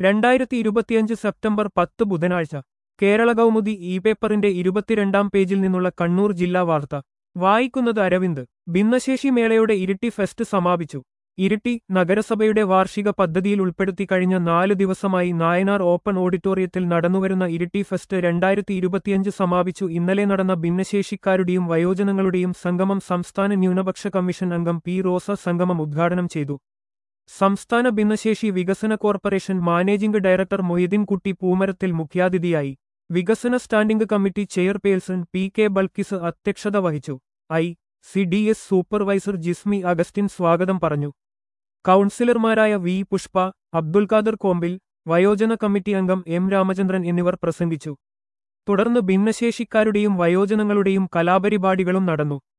രണ്ടായിരത്തി ഇരുപത്തിയഞ്ച് സെപ്റ്റംബർ പത്ത് ബുധനാഴ്ച കേരള കൗമുദി ഇ പേപ്പറിന്റെ ഇരുപത്തിരണ്ടാം പേജിൽ നിന്നുള്ള കണ്ണൂർ ജില്ലാ വാർത്ത വായിക്കുന്നത് അരവിന്ദ് ഭിന്നശേഷി മേളയുടെ ഇരിട്ടി ഫെസ്റ്റ് സമാപിച്ചു ഇരിട്ടി നഗരസഭയുടെ വാർഷിക പദ്ധതിയിൽ ഉൾപ്പെടുത്തി കഴിഞ്ഞ നാല് ദിവസമായി നായനാർ ഓപ്പൺ ഓഡിറ്റോറിയത്തിൽ നടന്നുവരുന്ന ഇരിട്ടി ഫെസ്റ്റ് രണ്ടായിരത്തി ഇരുപത്തിയഞ്ച് സമാപിച്ചു ഇന്നലെ നടന്ന ഭിന്നശേഷിക്കാരുടെയും വയോജനങ്ങളുടെയും സംഗമം സംസ്ഥാന ന്യൂനപക്ഷ കമ്മീഷൻ അംഗം പി റോസ സംഗമം ഉദ്ഘാടനം ചെയ്തു സംസ്ഥാന ഭിന്നശേഷി വികസന കോർപ്പറേഷൻ മാനേജിംഗ് ഡയറക്ടർ മൊയ്തീൻ കുട്ടി പൂമരത്തിൽ മുഖ്യാതിഥിയായി വികസന standing committee chairperson P K Balkis അധ്യക്ഷത വഹിച്ചു I C D S supervisor Jismi Augustine സ്വാഗതം പറഞ്ഞു കൗൺസിലർമാരായ വി പുഷ്പ അബ്ദുൽ ഖാദർ കോമ്പിൽ വയോജന കമ്മിറ്റി അംഗം എം രാമചന്ദ്രൻ എന്നിവർ പ്രസംഗിച്ചു തുടർന്ന് ഭിന്നശേഷിക്കാരുടെയും വയോജനങ്ങളുടെയും കലാപരിപാടികളും നടന്നു